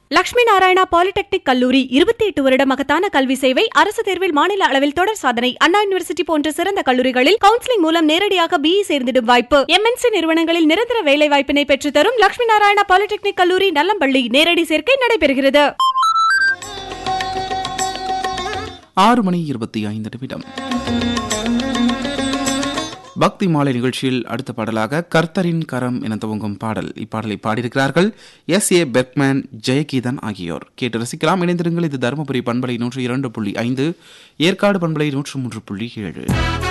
Lakshmi Narayana polytechnic கல்லூரி இருபத்தி எட்டு வருட மகத்தான கல்வி சேவை அரசு தேர்வில் மாநில அளவில் தொடர் சாதனை அண்ணா யூனிவர்சிட்டி போன்ற சிறந்த கல்லூரிகளில் கவுன்சிலிங் மூலம் நேரடியாக பிஇ சேர்ந்திடும் வாய்ப்பு எம்என்சி நிறுவனங்களில் நிரந்தர வேலை வாய்ப்பினை பெற்றுத்தரும் லட்சுமி நாராயணா பாலிடெக்னிக் கல்லூரி நல்லம்பள்ளி நேரடி சேர்க்கை நடைபெறுகிறது ஆறு மணி இருபத்தி ஐந்து நிமிடம் பக்தி மாலை நிகழ்ச்சியில் அடுத்த பாடலாக கர்த்தரின் கரம் என துவங்கும் பாடல் இப்பாடலை பாடியிருக்கிறார்கள் எஸ் ஏ பெர்க்மேன் ஜெயகீதன் ஆகியோர் கேட்டு ரசிக்கலாம் இணைந்திருங்கள் இது தருமபுரி பண்பலை நூற்று இரண்டு புள்ளி ஐந்து ஏற்காடு பண்பலை நூற்று மூன்று புள்ளி ஏழு